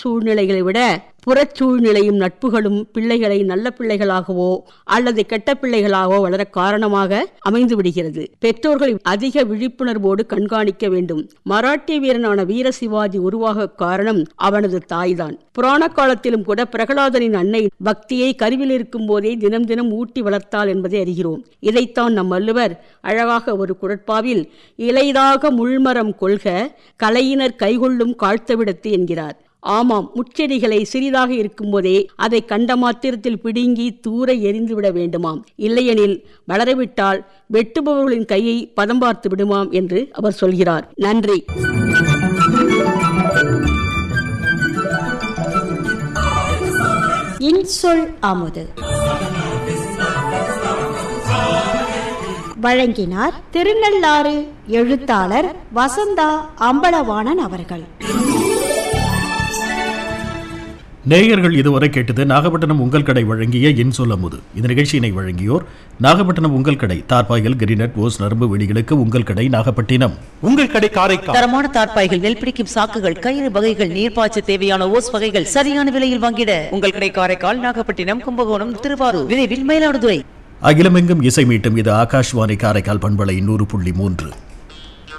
சூழ்நிலைகளை விட புறச் சூழ்நிலையும் நட்புகளும் பிள்ளைகளை நல்ல பிள்ளைகளாகவோ அல்லது கெட்ட பிள்ளைகளாகவோ வளர காரணமாக அமைந்து விடுகிறது பெற்றோர்கள் அதிக விழிப்புணர்வோடு கண்காணிக்க வேண்டும் மராட்டிய வீரனான வீர சிவாஜி உருவாக காரணம் அவனது தாய்தான் புராண காலத்திலும் கூட பிரகலாதனின் அன்னை பக்தியை கருவில் இருக்கும் போதே தினம் தினம் ஊட்டி வளர்த்தாள் என்பதை அறிகிறோம் இதைத்தான் நம் வள்ளுவர் அழகாக ஒரு குரட்பாவில் இலைதாக முள்மரம் கொள்க கலையினர் கைகொள்ளும் காழ்த்தவிடத்து என்கிறார் ஆமாம் முச்செடிகளை சிறிதாக இருக்கும்போதே அதை கண்ட மாத்திரத்தில் பிடுங்கி தூர எரிந்துவிட வேண்டுமாம் இல்லையெனில் வளரவிட்டால் வெட்டுபவர்களின் கையை பதம் பார்த்து விடுமாம் என்று அவர் சொல்கிறார் நன்றி இன்சொல் அமுது வழங்கினார் திருநள்ளாறு எழுத்தாளர் வசந்தா அம்பலவாணன் அவர்கள் நேயர்கள் இதுவரை கேட்டது நாகப்பட்டினம் உங்கள் கடை வழங்கிய என் சொல்ல முது இந்த நிகழ்ச்சியினை வழங்கியோர் நாகப்பட்டினம் உங்கள் கடை தார்பாய்கள் கிரினட் ஓஸ் நரம்பு வெடிகளுக்கு உங்கள் கடை நாகப்பட்டினம் உங்கள் கடை காரைக்கால் தரமான தார்ப்பாய்கள் நெல் பிடிக்கும் சாக்குகள் கயிறு வகைகள் நீர்ப்பாய்ச்ச தேவையான ஓஸ் வகைகள் சரியான விலையில் வாங்கிட உங்கள் கடை காரைக்கால் நாகப்பட்டினம் கும்பகோணம் திருவாரூர் விரைவில் மயிலாடுதுறை அகிலமெங்கும் இசை மீட்டும் இது ஆகாஷ்வாணி காரைக்கால் பண்பலை நூறு புள்ளி மூன்று